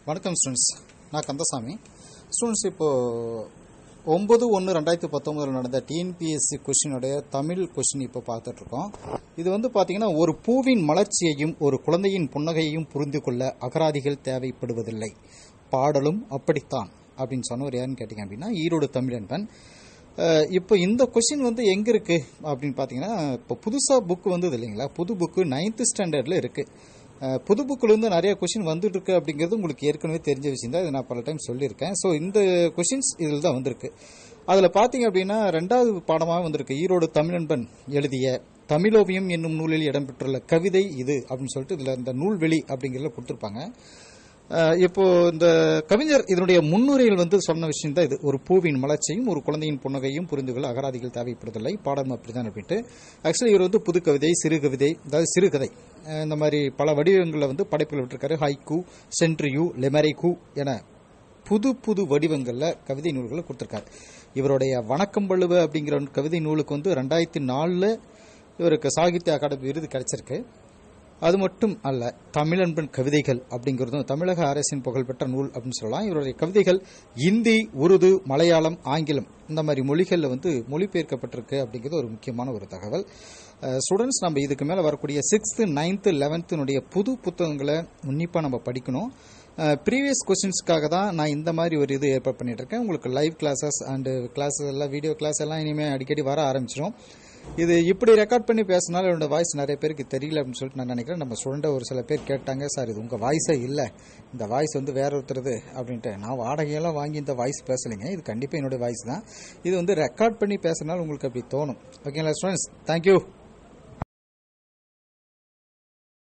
வணக்கம் ஸ்டூடெண்ட்ஸ் நான் கந்தசாமி ஸ்டூடெண்ட்ஸ் இப்போது ஒம்பது ஒன்று ரெண்டாயிரத்தி பத்தொம்போதில் நடந்த டிஎன்பிஎஸ்சி கொஷினுடைய தமிழ் கொஷின் இப்போ பார்த்துட்ருக்கோம் இது வந்து பார்த்தீங்கன்னா ஒரு பூவின் மலர்ச்சியையும் ஒரு குழந்தையின் புன்னகையையும் புரிந்து கொள்ள அகராதிகள் தேவைப்படுவதில்லை பாடலும் அப்படித்தான் அப்படின்னு சொன்னவர் யாருன்னு கேட்டிங்க அப்படின்னா ஈரோடு தமிழன்பன் அஹ் இப்போ இந்த கொஷின் வந்து எங்கே இருக்குது அப்படின்னு பார்த்தீங்கன்னா இப்போ புதுசாக புக் வந்தது இல்லைங்களா புது புக்கு நைன்த்து ஸ்டாண்டர்டில் இருக்குது புது புக்கிலேருந்து நிறைய கொஷின் வந்துட்டு இருக்கு அப்படிங்கிறது உங்களுக்கு ஏற்கனவே தெரிஞ்ச விஷயம் தான் இதை நான் பல டைம் சொல்லியிருக்கேன் ஸோ இந்த கொஷின்ஸ் இதில் தான் வந்திருக்கு அதில் பார்த்தீங்க அப்படின்னா ரெண்டாவது பாடமாக வந்திருக்கு ஈரோடு தமிழன்பன் எழுதிய தமிழோவியம் என்னும் நூலில் இடம்பெற்றுள்ள கவிதை இது அப்படின்னு சொல்லிட்டு இதில் இந்த நூல்வெளி அப்படிங்கிறத கொடுத்துருப்பாங்க அஹ் இப்போ இந்த கவிஞர் இதனுடைய முன்னுரையில் வந்து சொன்ன விஷயம் தான் இது ஒரு பூவின் மலர்ச்சியும் ஒரு குழந்தையின் புன்னகையும் புரிந்து கொள்ள அகராதிகள் தேவைப்படுவதில்லை பாடம் அப்படிதான் அப்படின்ட்டு ஆக்சுவலி இவர் வந்து புது கவிதை சிறு கவிதை அதாவது சிறுகதை அஹ் இந்த மாதிரி பல வடிவங்களில் வந்து படைப்புகள் விட்டிருக்காரு ஹைக்கு சென்ட்ரியூ லெமரைக்கு என புது புது வடிவங்களில் கவிதை நூல்களை கொடுத்துருக்காரு இவருடைய வணக்கம் வள்ளுவ அப்படிங்கிற கவிதை நூலுக்கு வந்து ரெண்டாயிரத்தி நாலில் இவருக்கு சாகித்ய அகாடமி விருது கிடைச்சிருக்கு அது மட்டும் அல்ல தமிழன்பன் கவிதைகள் அப்படிங்கிறதும் தமிழக அரசின் புகழ்பெற்ற நூல் அப்படின்னு சொல்லலாம் இவருடைய கவிதைகள் இந்தி உருது மலையாளம் ஆங்கிலம் இந்த மாதிரி மொழிகளில் வந்து மொழிபெயர்க்கப்பட்டிருக்கு அப்படிங்கிறது ஒரு முக்கியமான ஒரு தகவல் ஸ்டூடெண்ட்ஸ் நம்ம இதுக்கு மேலே வரக்கூடிய சிக்ஸ்த்து நைன்த்து லெவன்த்துனுடைய புது புத்தகங்களை உன்னிப்பாக நம்ம படிக்கணும் ப்ரீவியஸ் கொஸ்டின்ஸ்க்காக தான் நான் இந்த மாதிரி ஒரு இது ஏற்பாடு பண்ணிட்டு இருக்கேன் உங்களுக்கு லைவ் கிளாஸஸ் அண்டு கிளாஸஸ் எல்லாம் வீடியோ கிளாஸ் எல்லாம் இனிமேல் அடிக்கடி வர ஆரம்பிச்சிடும் இது இப்படி ரெக்கார்ட் பண்ணி பேசினாலும் என்னோட வாய்ஸ் நிறைய பேருக்கு தெரியல அப்படின்னு சொல்லிட்டு நான் நினைக்கிறேன் நம்ம ஸ்டூடெண்ட்டை ஒரு சில பேர் கேட்டாங்க சார் இது உங்கள் வாய்ஸே இல்லை இந்த வாய்ஸ் வந்து வேற ஒருத்தருது அப்படின்ட்டு நான் வாடகையெல்லாம் வாங்கி இந்த வாய்ஸ் பேசலைங்க இது கண்டிப்பாக என்னோட வாய்ஸ் தான் இது வந்து ரெக்கார்ட் பண்ணி பேசுனாலும் உங்களுக்கு அப்படி தோணும் ஓகேங்களா ஸ்டூடெண்ட்ஸ் தேங்க்யூ